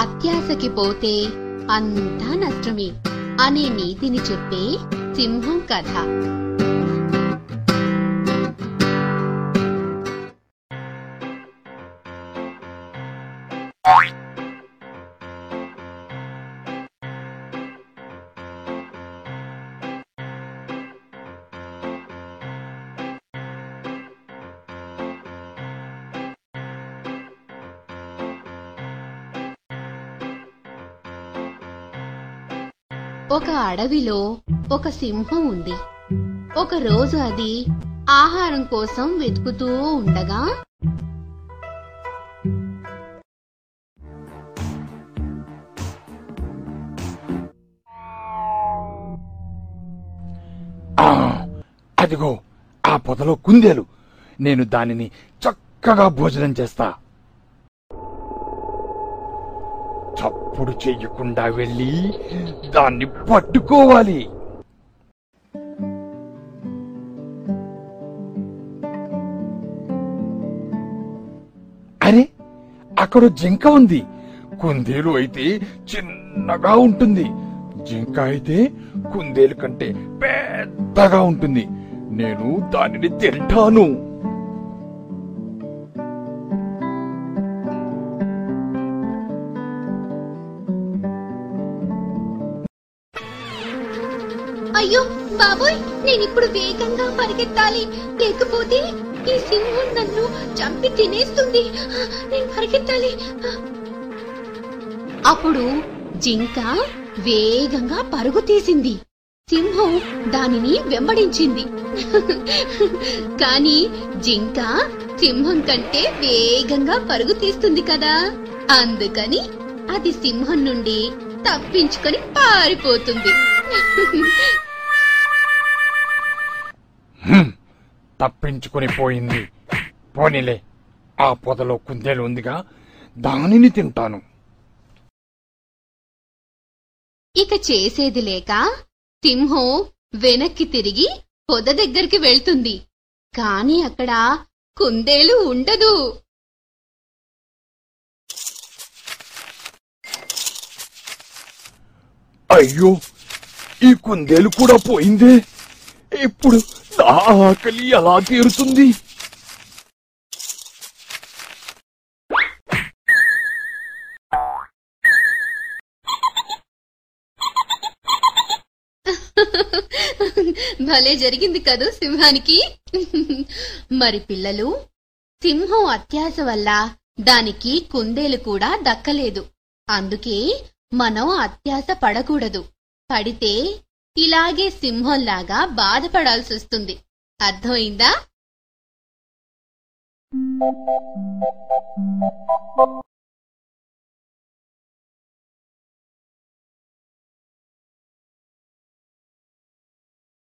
అత్యాశకి పోతే అంతా నష్టమే అనే నీతిని చెప్పే సింహం కథ ఒక అడవిలో ఒక సింహం ఉంది ఒక రోజు అది ఆహారం కోసం వెతుకుతూ ఉండగా ఆ, అదిగో ఆ పొదలో కుందేలు నేను దానిని చక్కగా భోజనం చేస్తా చప్పుడు చెయ్యకుండా వెళ్ళి దాన్ని పట్టుకోవాలి అరే అక్కడ జింక ఉంది కుందేలు అయితే చిన్నగా ఉంటుంది జింక అయితే కుందేలు కంటే పెద్దగా ఉంటుంది నేను దానిని తింటాను అయ్యో బాబోయ్ నేనిప్పుడు వేగంగా పరిగెత్తాలి లేకపోతే ఈ సింహం నన్ను చంపి తినేస్తుంది నేను పరిగెత్తాలి అప్పుడు జింక వేగంగా పరుగు తీసింది సింహం దానిని వెంబడించింది కాని జింక సింహం కంటే వేగంగా పరుగు తీస్తుంది కదా అందుకని అది సింహం నుండి తప్పించుకొని పారిపోతుంది హ్మ్, తప్పించుకుని పోయింది పోనీలే ఆ పొదలో కుందేలు ఉందిగా దానిని తింటాను ఇక చేసేది లేక సింహం వెనక్కి తిరిగి పొద దగ్గరికి వెళ్తుంది కాని అక్కడ కుందేలు ఉండదు అయ్యో ఈ కుందేలు కూడా పోయిందే ఇప్పుడు నా ఆకలి ఎలా తీరుతుంది భలే జరిగింది కదూ సింహానికి మరి పిల్లలు సింహం అత్యాశ వల్ల దానికి కుందేలు కూడా దక్కలేదు అందుకే మనం అత్యాశ పడకూడదు పడితే ఇలాగే సింహంలాగా బాధపడాల్సి వస్తుంది అర్థమైందా